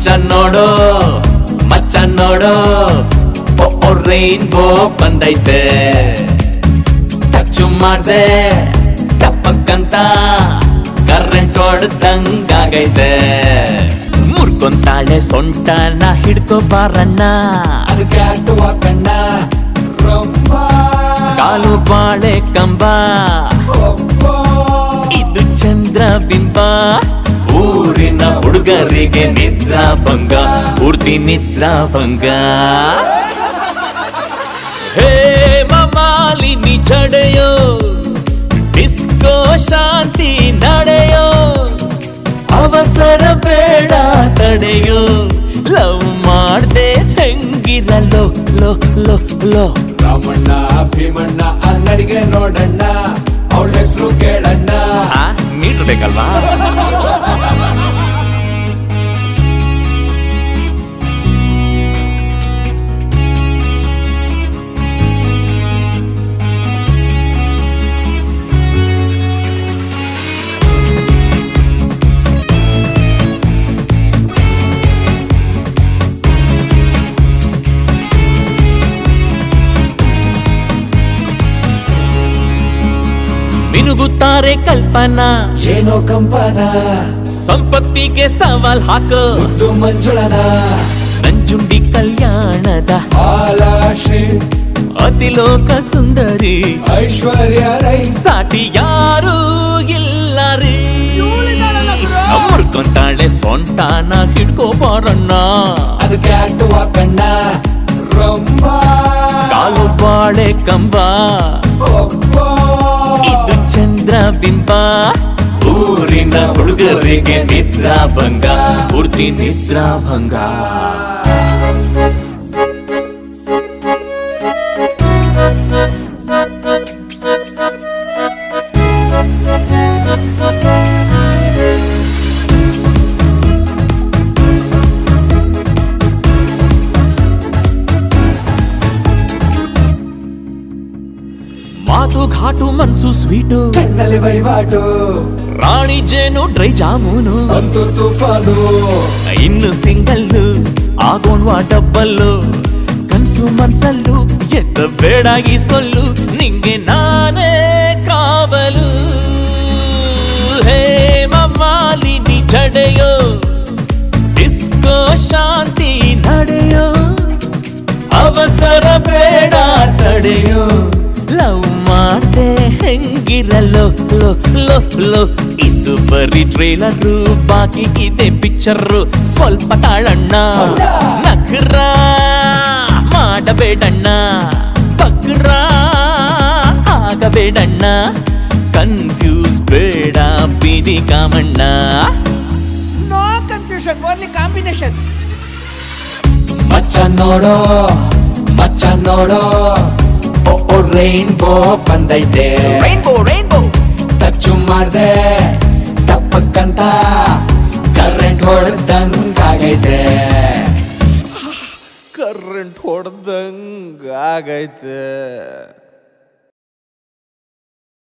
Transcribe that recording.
ಮಚ್ಚ ನೋಡು ಮಚ್ಚ ನೋಡು ಓ ರೈನ್ಬೋ ಬಂದೈತೆ ಟಚ್ ಮಾಡ್ದೆ ಟಪ್ಪಕ್ಕಂತ ಕರೆಂಟ್ ಹೊಡೆದಂಗಾಗೈತೆ ಮುರ್ಕೊಂತಾಳೆ ಸೊಂಟನ ಹಿಡ್ಕೊ ಬಾರಣ್ಣ ಅದಕ್ಕೆ ಆಟುವ ಕಣ್ಣ ರೊಂಬ ಕಾಲು ಬಾಳೆ ಕಂಬ ಇದು ಚಂದ್ರ ಬಿಂಬ ಊರಿನ ಹುಡುಗರಿಗೆ ನಿದ್ರಾ ಭಂಗ ಪೂರ್ತಿ ನಿದ್ರಾ ಭಂಗ ಹೇ ಮಮಾಲಿನಿ ಜಡೆಯೋ ಡಿಸ್ಕೋ ಶಾಂತಿ ನಡೆಯೋ ಅವಸರ ಬೇಡ ತಡೆಯೋ ಲವ್ ಮಾಡ್ದೆ ಹೆಂಗಿರಲೋ ಲೋ ಲೋ ಲೋ ರಾಮಣ್ಣ ಭೀಮಣ್ಣ ಅನ್ನಡಿಗೆ ನೋಡಣ್ಣ ಅವಳ ಹೆಸರು ಕೇಳಣ್ಣ ಆ ಮೀಟರ್ ಬೇಕಲ್ವಾ ಮಿನುಗುತ್ತಾರೆ ಕಲ್ಪನಾ ಏನೋ ಕಂಪನ ಸಂಪತ್ತಿಗೆ ಸವಾಲ್ ಹಾಕ ಮುದ್ದು ಮಂಜುಳನ ನಂಜುಂಡಿ ಕಲ್ಯಾಣದ ಆಲಾಶ್ರೀ ಅತಿಲೋಕ ಸುಂದರಿ ಐಶ್ವರ್ಯ ರೈ ಸಾಟಿ ಯಾರೂ ಇಲ್ಲ ರೀ ಮುರ್ಕೊಂತಾಳೆ ಸೊಂಟಾನ ಹಿಡ್ಕೋ ಬಾರಣ್ಣ ಅದಕ್ಕೆ ಆಟುವ ಕಣ್ಣ ರೊಂಬ ಕಾಲು ಬಾಳೆ ಕಂಬ ಒಬ್ಬ. ಇದು ಚಂದ್ರ ಬಿಂಬ ಊರಿನ ಹುಡುಗರಿಗೆ ನಿದ್ರಾ ಭಂಗ ಪೂರ್ತಿ ನಿದ್ರಾ ಭಂಗ ಮಾತು ಘಾಟು ಮನ್ಸು ಸ್ವೀಟು ಕಣ್ಣಲ್ಲಿ ವಹಿವಾಟು ರಾಣಿ ಜೇನು ಡ್ರೈ ಜಾಮೂನು ಬಂತು ತುಫಾನು ಇನ್ನು ಸಿಂಗಲ್ಲು ಆಗೋಣ್ವಾ ಡಬ್ಬಲ್ಲು ಕನ್ಸು ಮನ್ಸಲ್ಲು ಎತ್ತ ಬೇಡಾಗಿ ಸೊಲ್ಲು ನಿಂಗೆ ನಾನೇ ಕಾವಲು ಹೇ ಮಮಾಲಿನಿ ಜಡೆಯೋ ಡಿಸ್ಕೋ ಶಾಂತಿ ನಡೆಯೋ ಅವಸರ ಬೇಡ ತಡೆಯೋ ಲವ್ ಮಾಡ್ದೆ ಹೆಂಗಿರಲೋ ಲೋ ಲೋ ಲೋ ಇದು ಬರೀ ಟ್ರೇಲರು ಬಾಕಿ ಇದೆ ಪಿಕ್ಚರು ಸ್ವಲ್ಪ ತಾಳಣ್ಣ ಹೌದಾ? ನಖರ ಮಾಡಬೇಡಣ್ಣ ಬಕ್ರ ಆಗಬೇಡಣ್ಣ ಕನ್ಫ್ಯೂಸ್ ಬೇಡ ಬೀದಿ Kamanna No confusion, only combination. ಮಚ್ಚ ನೋಡೋ ಮಚ್ಚ ನೋಡೋ ಓ ರೈನ್ಬೋ ಬಂದೈತೆ ರೈನ್ಬೋ ರೈನ್ಬೋ ಟಚ್ ಮಾಡ್ದೆ ಟಪ್ಪಕ್ಕಂತ ಕರೆಂಟ್ ಹೊಡೆದಂಗಾಗೈತೆ ಕರೆಂಟ್ ಹೊಡೆದಂಗ ಆಗೈತೆ